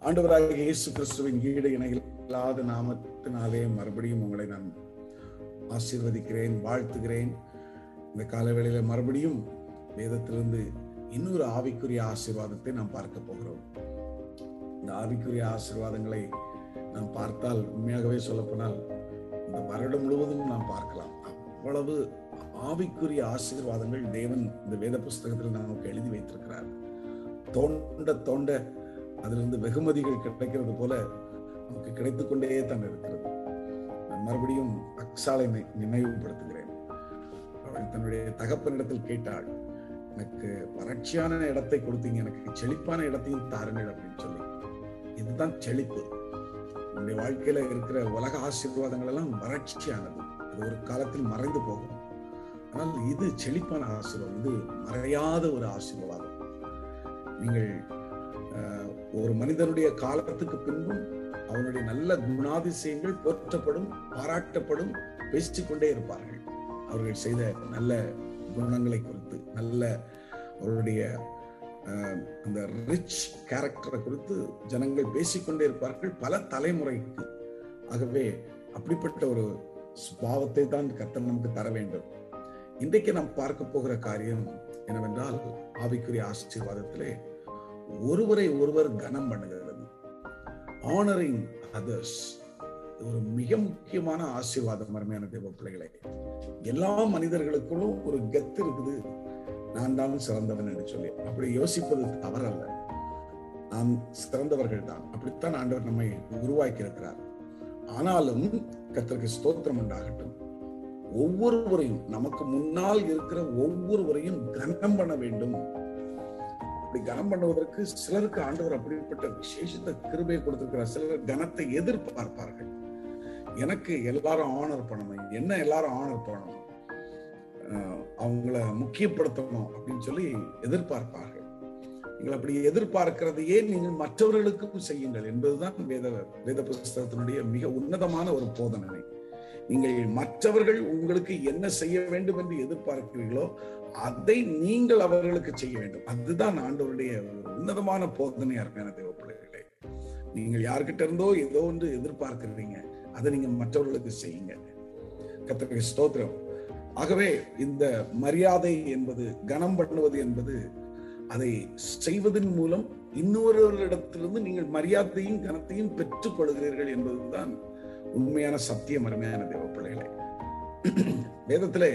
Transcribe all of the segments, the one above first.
ஆண்டவராக இயேசு கிறிஸ்துவின் ஈடு இணையில்லாத நாமத்தினாலே மறுபடியும் உங்களை நான் ஆசீர்வதிக்கிறேன் வாழ்த்துகிறேன் இந்த காலவேளையில மறுபடியும் வேதத்திலிருந்து இன்னொரு ஆவிக்குரிய ஆசீர்வாதத்தை நாம் பார்க்க போகிறோம் இந்த ஆவிக்குரிய ஆசீர்வாதங்களை நாம் பார்த்தால் உண்மையாகவே சொல்லப்போனால் இந்த வருடம் முழுவதும் நாம் பார்க்கலாம் அவ்வளவு ஆவிக்குரிய ஆசீர்வாதங்கள் தேவன் இந்த வேத புஸ்தகத்தில் நமக்கு எழுதி வைத்திருக்கிறார் தோண்ட தோண்ட அதிலிருந்து வெகுமதிகள் கிடைக்கிறது போல நமக்கு கிடைத்துக் கொண்டே தான் இருக்கிறது நான் மறுபடியும் அக்ஸாலை நி- நினைவுபடுத்துகிறேன் அவள் தன்னுடைய தகப்பனிடத்தில் கேட்டாள் எனக்கு வறட்சியான இடத்தை கொடுத்தீங்க எனக்கு செழிப்பான இடத்தையும் தாருங்கள் அப்படின்னு சொல்லி இதுதான் செழிப்பு நம்முடைய வாழ்க்கையில இருக்கிற உலக ஆசீர்வாதங்கள் எல்லாம் வறட்சியானது அது ஒரு காலத்தில் மறைந்து போகும் ஆனால் இது செழிப்பான ஆசீர்வாதம் இது மறையாத ஒரு ஆசீர்வாதம் நீங்கள் அஹ், ஒரு மனிதனுடைய காலத்துக்கு பின்பும் அவனுடைய நல்ல குணாதிசயங்கள் போற்றப்படும் பாராட்டப்படும் பேசிக்கொண்டே இருப்பார்கள் அவர்கள் செய்த நல்ல குணங்களை குறித்து நல்ல அவருடைய அஹ், அந்த ரிச் கேரக்டரை குறித்து ஜனங்கள் பேசிக்கொண்டே இருப்பார்கள் பல தலைமுறைக்கு ஆகவே அப்படிப்பட்ட ஒரு சுபாவத்தை தான் கர்த்தர் நமக்கு தர வேண்டும் இன்றைக்கு நாம் பார்க்க போகிற காரியம் என்னவென்றால் ஆவிக்குரிய ஆசீர்வாதத்திலே ஒருவரை ஒருவர் கனம் பண்ணுகிறது ஆனரிங் அதர்ஸ் ஒரு மிக முக்கியமான ஆசீர்வாதம் அருமையான தேவ பிள்ளைகளே எல்லா மனிதர்களுக்குள்ளும் ஒரு கெத்து இருக்குது நான் தான் சிறந்தவன் என்று சொல்லி அப்படி யோசிப்பது தவறல்ல நாம் சிறந்தவர்கள் தான் அப்படித்தான் ஆண்டவர் நம்மை உருவாக்கி இருக்கிறார் ஆனாலும் கர்த்தருக்கு ஸ்தோத்திரம் உண்டாகட்டும் ஒவ்வொருவரையும் நமக்கு முன்னால் இருக்கிற ஒவ்வொருவரையும் கனம் பண்ண வேண்டும் அப்படி கனம் பண்ணுவதற்கு சிலருக்கு ஆண்டவர் அப்படிப்பட்ட விசேஷத்த கிருபையை கொடுத்திருக்கிறார் சிலர் கனத்தை எதிர்பார்ப்பார்கள் எனக்கு எல்லாரும் ஆனர் பண்ணணும் என்ன எல்லாரும் ஆனர் பண்ணணும் அஹ் அவங்கள முக்கியப்படுத்தணும் அப்படின்னு சொல்லி எதிர்பார்ப்பார்கள் நீங்கள் அப்படி எதிர்பார்க்கிறதையே நீங்கள் மற்றவர்களுக்கும் செய்யுங்கள் என்பதுதான் வேத வேத புஸ்தகத்தினுடைய மிக உன்னதமான ஒரு போதனை நீங்கள் மற்றவர்கள் உங்களுக்கு என்ன செய்ய வேண்டும் என்று எதிர்பார்க்கிறீர்களோ அதை நீங்கள் அவர்களுக்கு செய்ய வேண்டும் அதுதான் ஆண்டவருடைய ஒரு உன்னதமான போதனை அருமையான தேவ பிள்ளைகளே நீங்கள் யார்கிட்ட இருந்தோ ஏதோ ஒன்று எதிர்பார்க்கிறீங்க அதை நீங்க மற்றவர்களுக்கு செய்யுங்க கர்த்தருக்கு ஸ்தோத்திரம் ஆகவே இந்த மரியாதை என்பது கனம் பண்ணுவது என்பது அதை செய்வதன் மூலம் இன்னொருவரிடத்திலிருந்து நீங்கள் மரியாதையும் கனத்தையும் பெற்றுக் கொள்கிறீர்கள் என்பதுதான் உண்மையான சத்தியம் அருமையான தேவ பிள்ளைகளே வேதத்திலே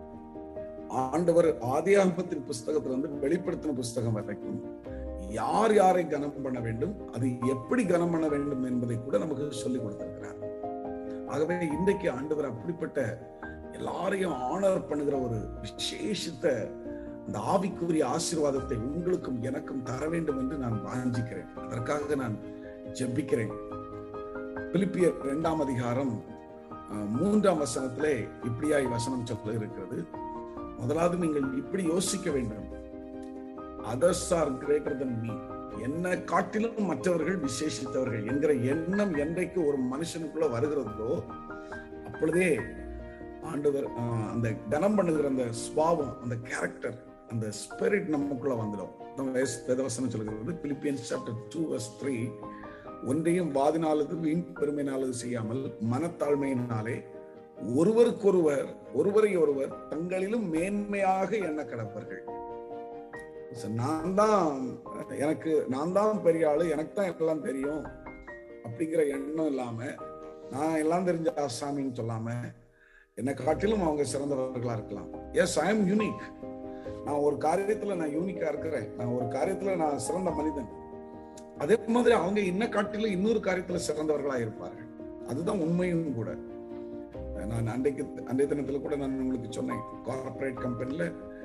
ஆண்டவர் ஆதியாகமத்தின் புஸ்தகத்திலிருந்து வெளிப்படுத்தின புஸ்தகம் வரைக்கும் யார் யாரை கனம் பண்ண வேண்டும் அது எப்படி கனம் பண்ண வேண்டும் என்பதை கூட நமக்கு சொல்லிக் கொடுத்திருக்கிறார் ஆகவே இன்றைக்கு ஆண்டவர் அப்படிப்பட்ட எல்லாரையும் ஆனர் பண்ணுகிற ஒரு விசேஷித்த அந்த ஆவிக்குரிய ஆசீர்வாதத்தை உங்களுக்கும் எனக்கும் தர வேண்டும் என்று நான் வாஞ்சிக்கிறேன் அதற்காக நான் ஜெபிக்கிறேன் பிலிப்பியர் இரண்டாம் அதிகாரம் அஹ், மூன்றாம் வசனத்திலே இப்படியாய் வசனம் சொல்ல இருக்கிறது முதலாவது நீங்கள் இப்படி யோசிக்க வேண்டும் others are greater than me என்னை காட்டிலும் மற்றவர்கள் விசேஷித்தவர்கள் என்கிற எண்ணம் என்றைக்கு ஒரு மனுஷனுக்குள்ள வருகிறதோ அப்பொழுதே ஆண்டவர் ஆஹ், அந்த கனம் பண்ணுகிற அந்த சுபாவம் அந்த கேரக்டர் அந்த ஸ்பிரிட் நமக்குள்ள வந்துடும் நம்ம வேஸ்- வேதவசனம் சொல்கிறது Philippians chapter two verse three ஒன்றையும் வாதினாலது வீண் பெருமையினாலது செய்யாமல் மனத்தாழ்மையினாலே ஒருவருக்கொருவர் ஒருவரை ஒருவர் தங்களிலும் மேன்மையாக எண்ண கடப்பர்கள் So, நான் தான் எனக்கு நான் தான் பெரிய ஆளு எனக்கு தான் எல்லாம் தெரியும் அப்படிங்கிற எண்ணம் இல்லாம நான் எல்லாம் தெரிஞ்ச ஆசாமின்னு சொல்லாம என்னை காட்டிலும் அவங்க சிறந்தவர்களா இருக்கலாம் எஸ் ஐ எம் யூனிக் நான் ஒரு காரியத்துல நான் யூனிக்கா இருக்கிறேன் நான் ஒரு காரியத்துல நான் சிறந்த மனிதன் அதே மாதிரி அவங்க என்ன காட்டிலும் இன்னொரு காரியத்துல சிறந்தவர்களா இருப்பார்கள் அதுதான் உண்மையும் கூட நான் அன்றைக்கு அன்றைய தினத்துல கூட நான் உங்களுக்கு சொன்னேன் கார்ப்பரேட் கம்பெனில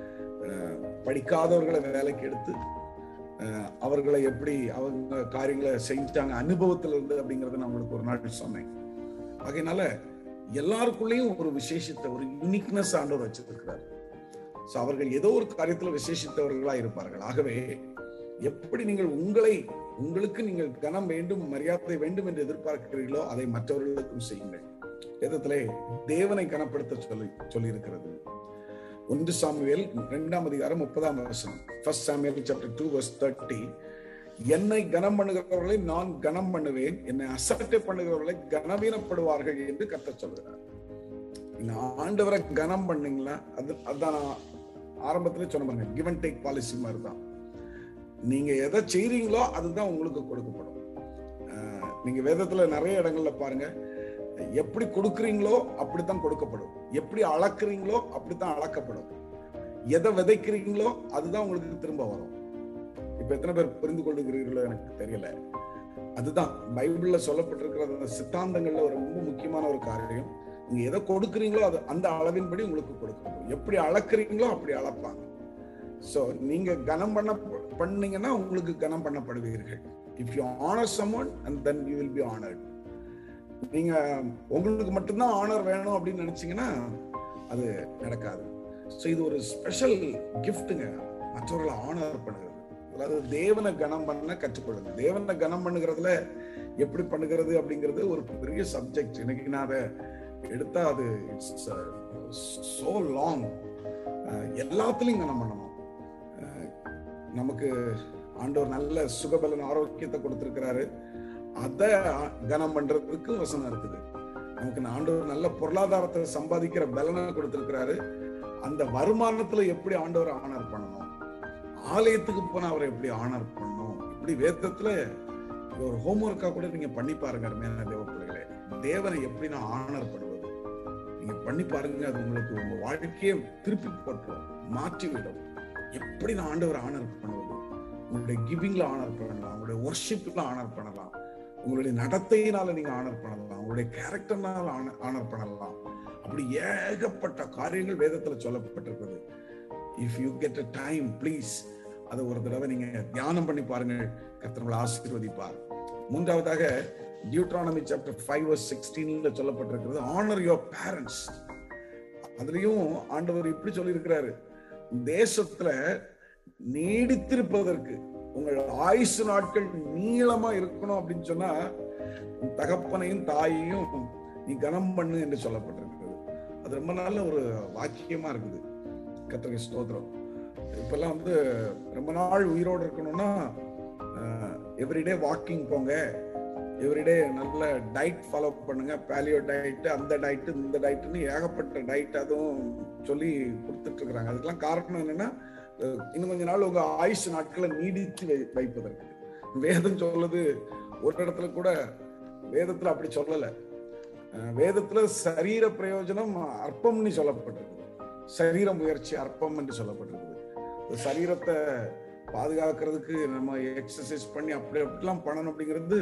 படிக்காதவர்களை வேலைக்கு எடுத்து அஹ், அவர்களை எப்படி அவங்க காரியங்களை செஞ்சாங்க அனுபவத்துல இருந்து அப்படிங்கறத நான் உங்களுக்கு ஒரு நாள் சொன்னேன் ஆகையினால எல்லாருக்குள்ளேயும் ஒரு விசேஷத்தை ஒரு யூனிக்னஸ் ஆண்டவர் வச்சிருக்கிறார் சோ அவர்கள் ஏதோ ஒரு காரியத்துல விசேஷித்தவர்களா இருப்பார்கள் ஆகவே எப்படி நீங்கள் உங்களை உங்களுக்கு நீங்கள் கனம் வேண்டும் மரியாதை வேண்டும் என்று எதிர்பார்க்கிறீர்களோ அதை மற்றவர்களுக்கும் செய்யுங்கள் வேதத்திலே தேவனை கனப்படுத்த சொல்லி சொல்லி இருக்கிறது ஒன்று சாமுவேல் இரண்டாம் அதிகாரம் முப்பதாம் வசனம் first Samuel chapter two verse thirty என்னை கனம் பண்ணுகிறவர்களை நான் கனம் பண்ணுவேன் என்னை அசட்டை பண்ணுகிறவர்களை கனவீனப்படுவார்கள் என்று கத்த சொல்கிறார் நீங்க ஆண்டவரை கனம் பண்ணீங்களா அது அதான் நான் ஆரம்பத்திலே சொன்ன பாருங்க கிவ் அண்ட் டேக் பாலிசி மாதிரி தான் நீங்க எதை செய்றீங்களோ அதுதான் உங்களுக்கு கொடுக்கப்படும் அஹ், நீங்க வேதத்துல நிறைய இடங்கள்ல பாருங்க எப்படி கொடுக்குறீங்களோ அப்படித்தான் கொடுக்கப்படும் எப்படி அளக்குறீங்களோ அப்படித்தான் அளக்கப்படும் எதை விதைக்கிறீங்களோ அதுதான் உங்களுக்கு திரும்ப வரும் இப்ப எத்தனை பேர் புரிந்து கொள்ளுகிறீர்களோ எனக்கு தெரியல அதுதான் பைபிள்ல சொல்லப்பட்டிருக்கிற அந்த சித்தாந்தங்கள்ல ஒரு ரொம்ப முக்கியமான ஒரு காரியம் நீங்க எதை கொடுக்குறீங்களோ அது அந்த அளவின்படி உங்களுக்கு கொடுக்கப்படும் எப்படி அளக்குறீங்களோ அப்படி அளப்பாங்க சோ நீங்க கனம் பண்ண பண்ணீங்கன்னா உங்களுக்கு கனம் பண்ணப்படுவீர்கள் if you honour someone and then you will be honoured நீங்க உங்களுக்கு மட்டும்தான் ஆனர் வேணும் அப்படின்னு நினைச்சீங்கன்னா அது நடக்காது ஸோ இது ஒரு ஸ்பெஷல் கிஃப்ட்டுங்க மற்றவர்களை ஆனர் பண்ணுகிறது அதாவது தேவனை கனம் பண்ண கற்றுக்கொள்ளுங்க தேவனை கனம் பண்ணுகிறதுல எப்படி பண்ணுகிறது அப்படிங்கிறது ஒரு பெரிய சப்ஜெக்ட் இன்னைக்கு நான் அதை எடுத்தா அது இட்ஸ் சோ லாங் எல்லாத்துலயும் கனம் பண்ணணும் அஹ், நமக்கு ஆண்டவர் நல்ல சுகபலன் ஆரோக்கியத்தை கொடுத்திருக்கிறாரு அதை கனம் பண்றதுக்கு வசனம் இருக்குது நமக்கு இந்த ஆண்டவர் நல்ல பொருளாதாரத்தை சம்பாதிக்கிற பலனை கொடுத்திருக்கிறாரு அந்த வருமானத்துல எப்படி ஆண்டவர் ஆனர் பண்ணணும் ஆலயத்துக்கு போனா அவரை எப்படி ஆனர் பண்ணணும் இப்படி வேதத்துல இது ஒரு ஹோம்ஒர்க்கா கூட நீங்க பண்ணி பாருங்க அருமையான தேவ பிள்ளைகளே தேவனை எப்படி நான் ஆனர் பண்ணுவது நீங்க பண்ணி பாருங்க அது உங்களுக்கு உங்க வாழ்க்கையை திருப்பி போட்டுரும் மாற்றி விடும் எப்படி நான் ஆண்டவரை ஆனர் பண்ணுவது உங்களுடைய கிவிங்ல ஆனர் பண்ணலாம் உங்களுடைய ஒர்ஷிப்ல ஆனர் பண்ணலாம் உங்களுடைய நடத்தையினால நீங்க ஆனர் பண்ணலாம் உங்களுடைய கேரக்டர்னால ஆனர் பண்ணலாம் அப்படி ஏகப்பட்ட காரியங்கள் வேதத்துல சொல்லப்பட்டிருக்கிறது if you get a time please அதை ஒரு தடவை நீங்க தியானம் பண்ணி பாருங்க கர்த்தர்களை ஆசீர்வதிப்பார் மூன்றாவதாக டியூட்ரானமி சாப்டர் ஃபைவ் சிக்ஸ்டீன்ல சொல்லப்பட்டிருக்கிறது ஆனர் யுவர் பேரண்ட்ஸ் அதுலயும் ஆண்டவர் இப்படி சொல்லியிருக்கிறாரு தேசத்துல நீடித்திருப்பதற்கு உங்கள் ஆயுசு நாட்கள் நீளமா இருக்கணும் அப்படின்னு சொன்னா உன் தகப்பனையும் தாயையும் நீ கனம் பண்ணு என்று சொல்லப்பட்டிருக்கிறது அது ரொம்ப நல்ல ஒரு வாக்கியமா இருக்குது கத்திரிக்கை ஸ்தோத்திரம் இப்பெல்லாம் வந்து ரொம்ப நாள் உயிரோடு இருக்கணும்னா எவ்ரிடே வாக்கிங் போங்க எவ்ரிடே நல்ல டயட் ஃபாலோ பண்ணுங்க பேலியோ டயட் அந்த டயட் இந்த டயட்னு ஏகப்பட்ட டயட் அதுவும் சொல்லி கொடுத்துட்டு இருக்கிறாங்க அதுக்கெல்லாம் காரணம் என்னன்னா அஹ், இன்னும் கொஞ்ச நாள் உங்க ஆயுஷ் நாட்களை நீடித்து வை வைப்பதற்கு வேதம் சொல்லுது ஒரு இடத்துல கூட வேதத்துல அப்படி சொல்லல அஹ், வேதத்துல சரீர பிரயோஜனம் அற்பம்னு சொல்லப்பட்டிருக்கு சரீர முயற்சி அற்பம் என்று சொல்லப்பட்டிருக்குது இந்த சரீரத்தை பாதுகாக்கிறதுக்கு நம்ம எக்ஸசைஸ் பண்ணி அப்படி அப்படிலாம் பண்ணணும் அப்படிங்கிறது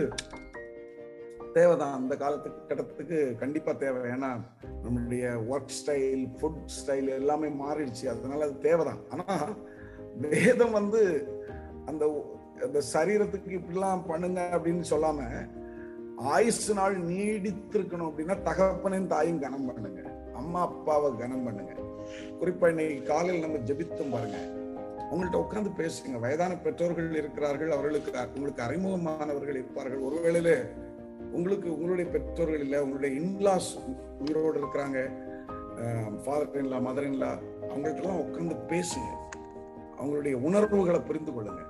தேவைதான் அந்த காலத்துக்கு கடத்துக்கு கண்டிப்பா தேவை ஏன்னா நம்மளுடைய ஒர்க் ஸ்டைல் ஃபுட் ஸ்டைல் எல்லாமே மாறிடுச்சு அதனால அது தேவைதான் ஆனா வேதம் வந்து அந்த அந்த சரீரத்துக்கு இப்படிலாம் பண்ணுங்க அப்படின்னு சொல்லாம ஆயுசு நாள் நீடித்திருக்கணும் அப்படின்னா தகப்பனையும் தாயும் கனம் பண்ணுங்க அம்மா அப்பாவை கனம் பண்ணுங்க குறிப்பா இன்னைக்கு காலையில் நம்ம ஜெபித்தோம் பாருங்க உங்கள்கிட்ட உட்கார்ந்து பேசுங்க வயதான பெற்றோர்கள் இருக்கிறார்கள் அவர்களுக்கு உங்களுக்கு அறிமுகமானவர்கள் இருப்பார்கள் ஒருவேளையில உங்களுக்கு உங்களுடைய பெற்றோர்கள் இல்லை உங்களுடைய இன்லாஸ் உயிரோடு இருக்கிறாங்க ஃபாதர் இன்லா மதர் இன்லா அவங்கள்ட்டலாம் உட்கார்ந்து பேசுங்க அவங்களுடைய உணர்வுகளை புரிந்து கொள்ளுங்க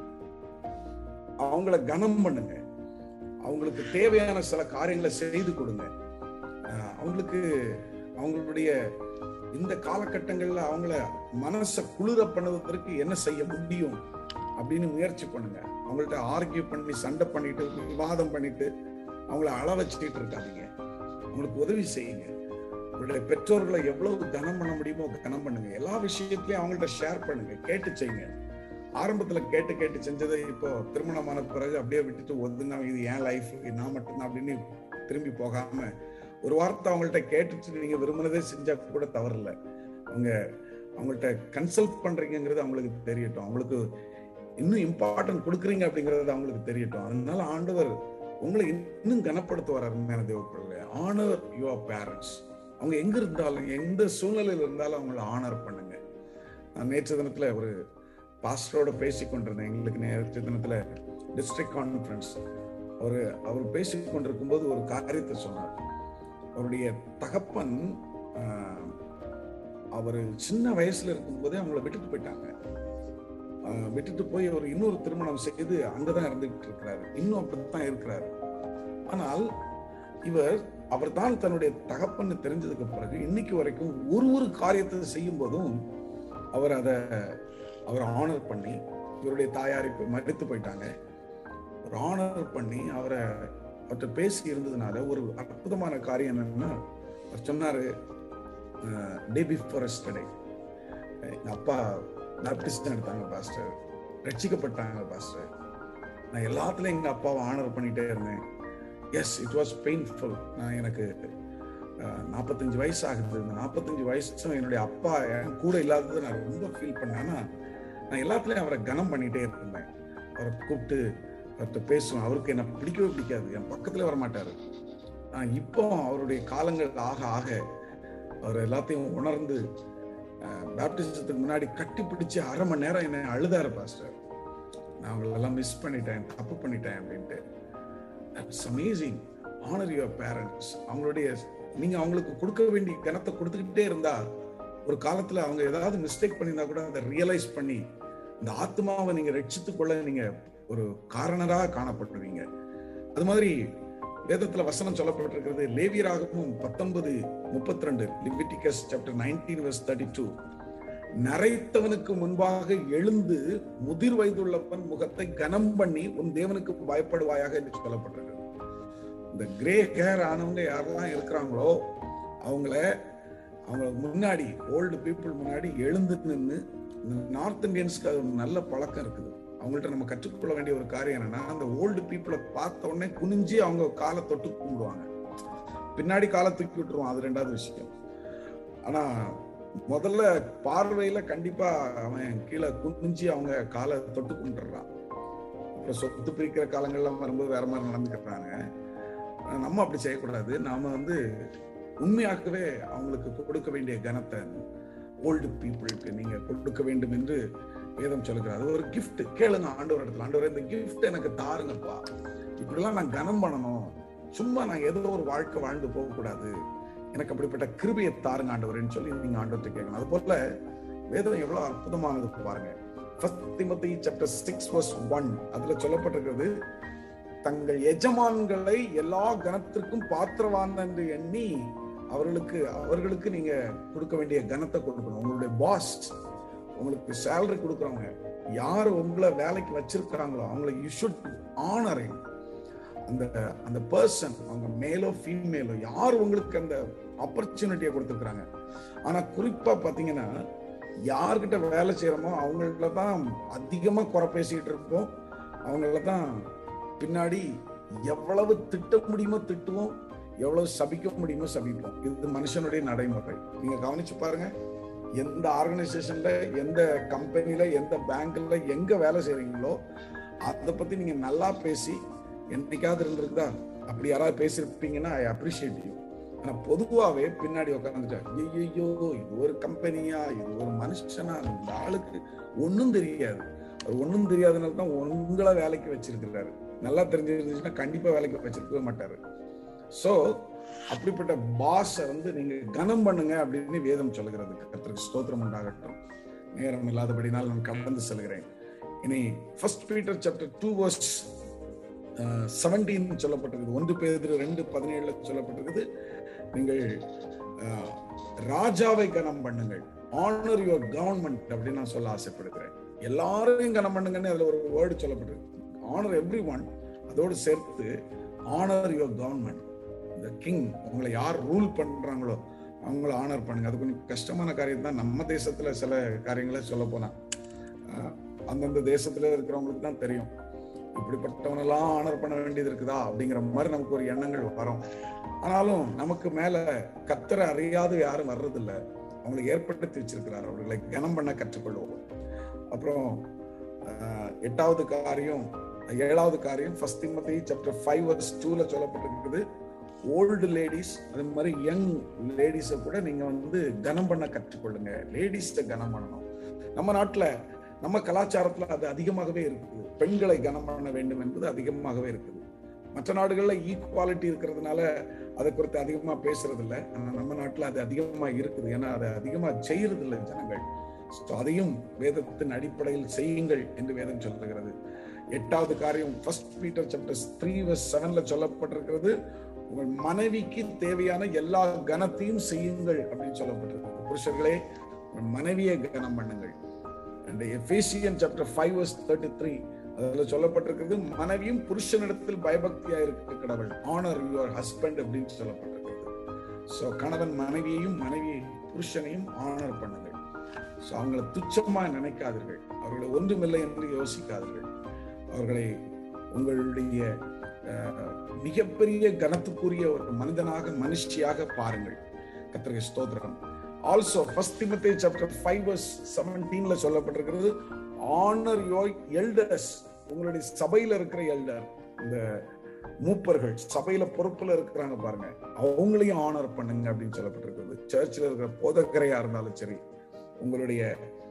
அவங்கள கனம் பண்ணுங்க அவங்களுக்கு தேவையான சில காரியங்களை செய்து கொடுங்க அஹ் அவங்களுக்கு அவங்களுடைய இந்த காலகட்டங்கள்ல அவங்கள மனசை குளிர பண்ணுவதற்கு என்ன செய்ய முடியும் அப்படின்னு முயற்சி பண்ணுங்க அவங்கள்ட்ட ஆர்கியூ பண்ணி சண்டை பண்ணிட்டு விவாதம் பண்ணிட்டு அவங்கள அள வச்சுக்கிட்டு இருக்காதீங்க அவங்களுக்கு உதவி செய்யுங்க உங்களுடைய பெற்றோர்களை எவ்வளவு கனம் பண்ண முடியுமோ கனம் பண்ணுங்க எல்லா விஷயத்திலையும் அவங்கள்ட்ட ஷேர் பண்ணுங்க கேட்டு செய்யுங்க ஆரம்பத்துல கேட்டு கேட்டு செஞ்சதை இப்போ திருமணமான பிறகு அப்படியே விட்டுட்டு ஒதுங்க இது என் லைஃப் நான் மட்டும்தான் அப்படின்னு திரும்பி போகாம ஒரு வார்த்தை அவங்கள்ட்ட கேட்டுட்டு நீங்க விரும்பினதே செஞ்சா கூட தவறில்ல அவங்க அவங்கள்ட்ட கன்சல்ட் பண்றீங்கிறது அவங்களுக்கு தெரியட்டும் அவங்களுக்கு இன்னும் இம்பார்ட்டன்ட் கொடுக்குறீங்க அப்படிங்கிறது அவங்களுக்கு தெரியட்டும் அதனால ஆண்டவர் உங்களை இன்னும் கனப்படுத்துவார் அருமையான தேவப்பிள்ளை ஆனர் யுவர் பேரண்ட்ஸ் அவங்க எங்க இருந்தாலும் எந்த சூழ்நிலையில இருந்தாலும் அவங்கள ஆனர் பண்ணுங்க நான் நேற்று தினத்துல ஒரு பாஸ்டரோட பேசி கொண்டிருந்தேன் எங்களுக்கு நேற்று தினத்துல டிஸ்ட்ரிக்ட் கான்ஃபரன்ஸ் அவர் அவர் பேசி கொண்டிருக்கும் போது ஒரு காரியத்தை சொன்னார் அவருடைய தகப்பன் அவர் சின்ன வயசுல இருக்கும்போதே அவங்கள விட்டுட்டு போயிட்டாங்க ஆஹ், விட்டுட்டு போய் ஒரு இன்னொரு திருமணம் செய்து அங்கதான் இருந்துகிட்டு இருக்கிறாரு இன்னும் அப்படித்தான் இருக்கிறாரு ஆனால் இவர் அவர் தான் தன்னுடைய தகப்பன்னு தெரிஞ்சதுக்கு பிறகு இன்னைக்கு வரைக்கும் ஒரு ஒரு காரியத்தை செய்யும் போதும் அவர் அதை அவர் ஆனர் பண்ணி இவருடைய தாயார் இப்ப மறித்து போயிட்டாங்க ஒரு ஆனர் பண்ணி அவரை அவர்கிட்ட பேசி இருந்ததுனால ஒரு அற்புதமான காரியம் என்னன்னா அவர் சொன்னாரு டே பிஃபோர் எஸ்டர்டே எங்க அப்பா பேப்டிஸ்ட் எடுத்தாங்க பாஸ்டர் ரட்சிக்கப்பட்டாங்க பாஸ்டர் நான் எல்லாத்துலயும் எங்க அப்பாவை ஆனர் பண்ணிட்டே இருந்தேன் எஸ் இட் வாஸ் பெயின்ஃபுல் நான் எனக்கு அஹ், 45 வயசு ஆகுது இந்த 45 வயசும் என்னுடைய அப்பா என் கூட இல்லாதது நான் ரொம்ப ஃபீல் பண்ணேன் ஆனா நான் எல்லாத்துலயும் அவரை கனம் பண்ணிட்டே இருந்தேன் அவரை கூப்பிட்டு அவர்கிட்ட பேசுவேன் அவருக்கு என்ன பிடிக்கவே பிடிக்காது என் பக்கத்துல வர மாட்டாரு ஆனா இப்போ அவருடைய காலங்கள் ஆக ஆக அவர் எல்லாத்தையும் உணர்ந்து பேப்டிசத்துக்கு முன்னாடி கட்டி பிடிச்சு அரை மணி நேரம் என்னை அழுதாரு பாஸ்டர் நான் அவங்களெல்லாம் மிஸ் பண்ணிட்டேன் தப்பு பண்ணிட்டேன் அப்படின்ட்டு that's amazing honour your parents அவங்களுடைய நீங்க அவங்களுக்கு கொடுக்க வேண்டிய கனத்தை கொடுத்துக்கிட்டே இருந்தா ஒரு காலத்துல அவங்க ஏதாவது மிஸ்டேக் பண்ணியிருந்தா கூட அதை ரியலைஸ் பண்ணி இந்த ஆத்மாவை நீங்க ரட்சித்துக் கொள்ள நீங்க ஒரு காரணரா காணப்படுவீங்க அது மாதிரி வேதத்துல வசனம் சொல்லப்பட்டிருக்கிறது லேவியராகவும் பத்தொன்பது முப்பத்தி ரெண்டு Leviticus chapter nineteen verse thirty two நரைத்தவனுக்கு முன்பாக எழுந்து முதிர் வயதுள்ளவன் முகத்தை கனம் பண்ணி உன் தேவனுக்கு பயப்படுவாயாக என்று சொல்லப்பட்டிருக்கிறது இந்த கிரே ஹேர் ஆனவங்க யாரெல்லாம் இருக்கிறாங்களோ அவங்கள அவங்க முன்னாடி ஓல்டு பீப்புள் முன்னாடி எழுந்து நின்று நார்த் இந்தியன்ஸ்க்கு அது ஒரு நல்ல பழக்கம் இருக்குது அவங்கள்ட்ட நம்ம கற்றுக்கொள்ள வேண்டிய ஒரு காரியம் என்னன்னா அந்த ஓல்டு பீப்புளை பார்த்த உடனே குனிஞ்சு அவங்க காலை தொட்டு கும்பிடுவாங்க பின்னாடி காலை தூக்கி விட்டுருவான் அது ரெண்டாவது விஷயம் ஆனா முதல்ல பார்வையில கண்டிப்பா அவன் கீழே குனிஞ்சு அவங்க காலை தொட்டு கும்பிட்டுறான் அப்புறம் சொத்து பிரிக்கிற காலங்கள்லாம் வரும்போது வேற மாதிரி நடந்துக்கிறாங்க ஆனா நம்ம அப்படி செய்யக்கூடாது நாம வந்து உண்மையாகவே அவங்களுக்கு கொடுக்க வேண்டிய கனத்தை ஓல்டு பீப்புளுக்கு நீங்க கொடுக்க வேண்டும் என்று வேதம் சொல்லுகிறது அது ஒரு கிஃப்ட் கேளுங்க ஆண்டவர் இடத்துல ஆண்டவர் இந்த கிஃப்ட் எனக்கு தாருங்கப்பா இப்படிலாம் நான் கனம் பண்ணணும் சும்மா நான் ஏதோ ஒரு வாழ்க்கை வாழ்ந்து போகக்கூடாது எனக்கு அப்படிப்பட்ட கிருபையை தாருங்க ஆண்டவர்னு சொல்லி நீங்க ஆண்டவர்கிட்ட கேட்கணும் அது போல வேதம் எவ்வளவு அற்புதமானது பாருங்க first Timothy chapter six verse one அதுல சொல்லப்பட்டிருக்கிறது தங்கள் எஜமான்களை எல்லா கனத்திற்கும் பாத்திரவான் என்று எண்ணி அவர்களுக்கு அவர்களுக்கு நீங்க கொடுக்க வேண்டிய கனத்தை கொடுக்கணும் உங்களுடைய பாஸ் உங்களுக்கு சேலரி கொடுக்குறவங்க யார் உங்களை வேலைக்கு வச்சிருக்கிறாங்களோ அவங்களை யூ ஷுட் ஆனரிங் அந்த அந்த பர்சன் அவங்க மேலோ ஃபீமேலோ யார் உங்களுக்கு அந்த ஆப்பர்ச்சுனிட்டியை கொடுத்துருக்குறாங்க ஆனா குறிப்பா பாத்தீங்கன்னா யார்கிட்ட வேலை செய்யறோமோ அவங்கள தான் அதிகமா குறை பேசிக்கிட்டு இருப்போம் அவங்கள தான் பின்னாடி எவ்வளவு திட்ட முடியுமோ திட்டுவோம் எவ்வளவு சபிக்க முடியுமோ சபிப்போம் இது மனுஷனுடைய நடைமுறை நீங்க கவனிச்சு பாருங்க எந்த ஆர்கனைசேஷன்ல எந்த கம்பெனில எந்த பேங்க்ல எங்க வேலை செய்றீங்களோ அதை பத்தி நீங்க நல்லா பேசி என்னைக்காவது இருந்திருக்குதா அப்படி யாராவது பேசியிருப்பீங்கன்னா ஐ அப்ரிஷியேட் யூ ஆனா பொதுவாவே பின்னாடி உட்காந்துட்டா ஐயோ இது ஒரு கம்பெனியா இது ஒரு மனுஷனா இந்த ஆளுக்கு ஒண்ணும் தெரியாது அவர் ஒண்ணும் தெரியாதனால தான் உங்களை வேலைக்கு வச்சிருக்கிறாரு நல்லா தெரிஞ்சிருந்துச்சுன்னா கண்டிப்பா வேலைக்கு வச்சிருக்கவே மாட்டாரு சோ அப்படிப்பட்ட பாஸை வந்து நீங்க கனம் பண்ணுங்க அப்படின்னு வேதம் சொல்லுகிறது கர்த்தருக்கு ஸ்தோத்திரம் உண்டாகட்டும் நேரம் இல்லாதபடினால் நான் கடந்து செல்கிறேன் இனி first Peter chapter two verse seventeen சொல்லப்பட்டிருக்குது ஒன்று பேர் ரெண்டு பதினேழுல சொல்லப்பட்டிருக்குது நீங்கள் அஹ், ராஜாவை கனம் பண்ணுங்கள் ஆனர் யுவர் கவர்மெண்ட் அப்படின்னு நான் சொல்ல ஆசைப்படுகிறேன் எல்லாரையும் கனம் பண்ணுங்கன்னு அதுல ஒரு வேர்டு சொல்லப்பட்டிருக்கு ஆனர் எவ்ரி ஒன் அதோடு சேர்த்து ஆனர் யுவர் கவர்மெண்ட் இந்த கிங் உங்களை யார் ரூல் பண்றாங்களோ அவங்கள ஆனர் பண்ணுங்க அது கொஞ்சம் கஷ்டமான காரியம் தான் நம்ம தேசத்துல சில காரியங்களை சொல்ல போனா அஹ், அந்தந்த தேசத்துல இருக்கிறவங்களுக்கு தான் தெரியும் இப்படிப்பட்டவனெல்லாம் ஆனர் பண்ண வேண்டியது இருக்குதா அப்படிங்கிற மாதிரி நமக்கு ஒரு எண்ணங்கள் வரும் ஆனாலும் நமக்கு மேல கத்தரை அறியாது யாரும் வர்றதில்ல அவங்களை ஏற்படுத்தி வச்சிருக்கிறார் அவர்களை கனம் பண்ண கற்றுக்கொள்வோம் அப்புறம் அஹ், எட்டாவது காரியம் ஏழாவது காரியம் first Timothy chapter five verse டூல சொல்லப்பட்டிருக்கிறது ஓல்டு லேடிஸ் அது மாதிரி யங் லேடிஸை கூட நீங்க வந்து கனம் பண்ண கற்றுக்கொள்ளுங்க லேடிஸை கனம் பண்ணணும் நம்ம நாட்டுல நம்ம கலாச்சாரத்துல அது அதிகமாகவே இருக்குது பெண்களை கனம் பண்ண வேண்டும் என்பது அதிகமாகவே இருக்குது மற்ற நாடுகள்ல ஈக்குவாலிட்டி இருக்கிறதுனால அதை குறித்து அதிகமா பேசுறது இல்ல ஆனா நம்ம நாட்டுல அது அதிகமா இருக்குது ஏன்னா அதை அதிகமா செய்யறது இல்லை ஜனங்கள் So, அதையும் வேதத்தின் அடிப்படையில் செய்யுங்கள் என்று வேதம் சொல்லுகிறது எட்டாவது காரியம் first Peter chapter three verse செவன்ல சொல்லப்பட்டிருக்கிறது உங்கள் மனைவிக்கு தேவையான எல்லா கனத்தையும் செய்யுங்கள் அப்படின்னு சொல்லப்பட்டிருக்கிறது புருஷர்களே உங்கள் மனைவியை கனம் பண்ணுங்கள் and Ephesian chapter five verse thirty three அதுல சொல்லப்பட்டிருக்கிறது மனைவியும் புருஷனிடத்தில் பயபக்தியா இருக்க கடவுள் ஆனர் யுவர் ஹஸ்பண்ட் அப்படின்னு சொல்லப்பட்டிருக்கிறது ஸோ கணவன் மனைவியையும் மனைவி புருஷனையும் ஆனர் பண்ணுங்கள் ஸோ அவங்களை துச்சமா நினைக்காதீர்கள் அவர்களை ஒன்றுமில்லை என்று யோசிக்காதீர்கள் அவர்களை உங்களுடைய அஹ், மிகப்பெரிய கனத்துக்குரிய ஒரு மனிதனாக மனுஷியாக பாருங்கள் கத்திரிகை ஸ்தோத்திரம் ஆல்சோ ஃபர்ஸ்ட் திமுத்தை சாப்டர் ஃபைவ் வர்ஸ் செவன்டீன்ல சொல்லப்பட்டிருக்கிறது ஆனர் யோர் எல்டர்ஸ் உங்களுடைய சபையில இருக்கிற எல்டர் இந்த மூப்பர்கள் சபையில பொறுப்புல இருக்கிறாங்க பாருங்க அவங்களையும் ஆனர் பண்ணுங்க அப்படின்னு சொல்லப்பட்டிருக்கிறது சர்ச்சில் இருக்கிற போதக்கரையா இருந்தாலும் சரி உங்களுடைய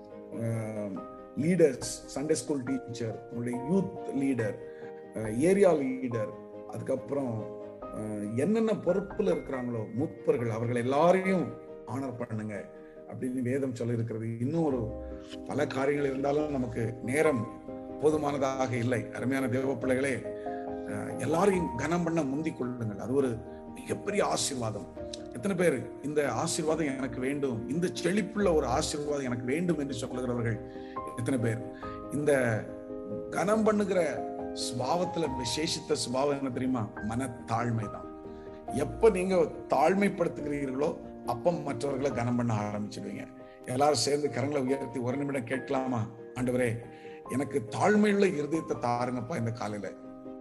லீடர்ஸ் சண்டே ஸ்கூல் டீச்சர் உங்களுடைய யூத் லீடர் ஏரியா லீடர் அதுக்கப்புறம் அஹ், என்னென்ன பொறுப்புல இருக்கிறாங்களோ மூப்பர்கள் அவர்கள் எல்லாரையும் ஆனர் பண்ணுங்க அப்படின்னு வேதம் சொல்லி இருக்கிறது இன்னும் ஒரு பல காரியங்கள் இருந்தாலும் நமக்கு நேரம் போதுமானதாக இல்லை அருமையான தேவ பிள்ளைகளே அஹ், எல்லாரையும் கனம் பண்ண முந்திக் கொள்ளுங்கள் அது ஒரு மிகப்பெரிய ஆசீர்வாதம் எத்தனை பேர் இந்த ஆசீர்வாதம் எனக்கு வேண்டும் இந்த செழிப்புள்ள ஒரு ஆசீர்வாதம் எனக்கு வேண்டும் என்று சொல்லுகிறவர்கள் எத்தனை பேர் இந்த கனம் பண்ணுகிற சுபாவத்துல விசேஷித்த சுபாவம் என்ன தெரியுமா மனத்தாழ்மை தான் எப்ப நீங்க தாழ்மைப்படுத்துகிறீர்களோ அப்ப மற்றவர்களை கனம் பண்ண ஆரம்பிச்சிடுவீங்க எல்லாரும் சேர்ந்து கரங்களை உயர்த்தி ஒரு நிமிடம் கேட்கலாமா ஆண்டவரே எனக்கு தாழ்மையுள்ள இருதயத்தை தாருங்கப்பா இந்த காலையில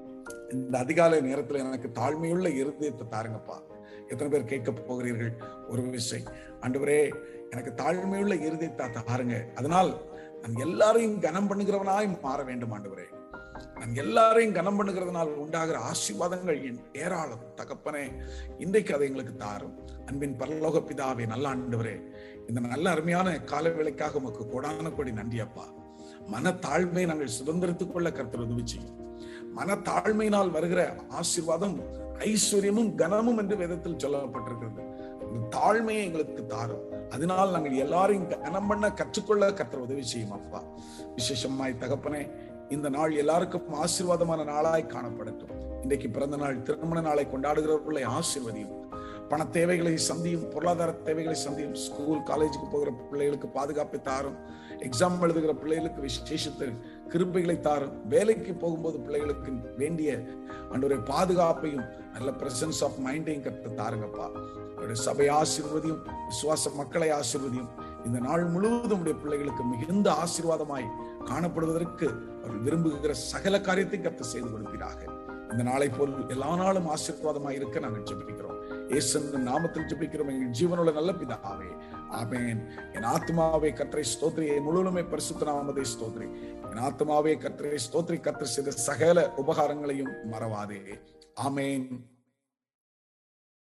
இந்த அதிகாலை நேரத்துல எனக்கு தாழ்மையுள்ள இருதயத்தை தாருங்கப்பா எத்தனை பேர் கேட்க போகிறீர்கள் ஒரு விஷயம் ஆண்டவரே எனக்கு தாழ்மையுள்ள இருதயத்தை தாருங்க அதனால் நான் எல்லாரையும் கனம் பண்ணுகிறவனாய் மாற வேண்டும் ஆண்டவரே நான் எல்லாரையும் கனம் பண்ணுகிறதுனால் உண்டாகிற ஆசீர்வாதங்கள் என் ஏராளம் தகப்பனே இன்றைக்கு அதை எங்களுக்கு தாரும் அன்பின் பரலோக பிதாவே நல்ல ஆண்டவரே இந்த நல்ல அருமையான கால வேலைக்காக உமக்கு கொடான கொடி நன்றி அப்பா மன தாழ்மை நாங்கள் சுதந்திரத்துக் கொள்ள கருத்து உதவி செய்யும் மன தாழ்மையினால் வருகிற ஆசீர்வாதம் ஐஸ்வர்யமும் கனமும் என்று வேதத்தில் சொல்லப்பட்டிருக்கிறது இந்த தாழ்மையை எங்களுக்கு தாரும் அதனால் நாங்கள் எல்லாரையும் கனம் பண்ண கற்றுக்கொள்ள கர்த்தர் உதவி செய்யும் அப்பா விசேஷமாய் தகப்பனே இந்த நாள் எல்லாருக்கும் ஆசீர்வாதமான நாளாய் காணப்படட்டும் இன்றைக்கு பிறந்த நாள் திருமண நாளை கொண்டாடுகிறவர்களை ஆசீர்வதியும் பண தேவைகளை சந்தியும் பொருளாதார தேவைகளை சந்தியும் ஸ்கூல் காலேஜுக்கு போகிற பிள்ளைகளுக்கு பாதுகாப்பை தாரும் எக்ஸாம் எழுதுகிற பிள்ளைகளுக்கு விசேஷத்தை கிருப்பைகளை தாரும் வேலைக்கு போகும்போது பிள்ளைகளுக்கு வேண்டிய அன்றைய பாதுகாப்பையும் நல்ல பிரசன்ஸ் ஆஃப் மைண்டையும் கற்று தாருங்கப்பா அவருடைய சபை ஆசீர்வதியும் விசுவாச மக்களை ஆசீர்வதியும் இந்த நாள் முழுவதும் உடைய பிள்ளைகளுக்கு மிகுந்த ஆசீர்வாதமாய் காணப்படுவதற்கு அவர் விரும்புகிற சகல காரியத்தை கற்று செய்து கொடுப்பீராக இந்த நாளை போல் எல்லா நாளும் ஆசீர்வாதமாய் இருக்க நாங்கள் ஜெபிக்கிறோம் இயேசுவின் நாமத்தில் ஜெபிக்கிறோம் எங்கள் ஜீவனுள்ள நல்ல பிதாவே ஆமென் என் ஆத்மாவே கற்றை ஸ்தோத்ரி என் முழுவதுமே பரிசுத்த நாமத்தை ஸ்தோத்ரி என் ஆத்மாவே கற்றை ஸ்தோத்ரி கற்று செய்த சகல உபகாரங்களையும் மறவாதே ஆமென்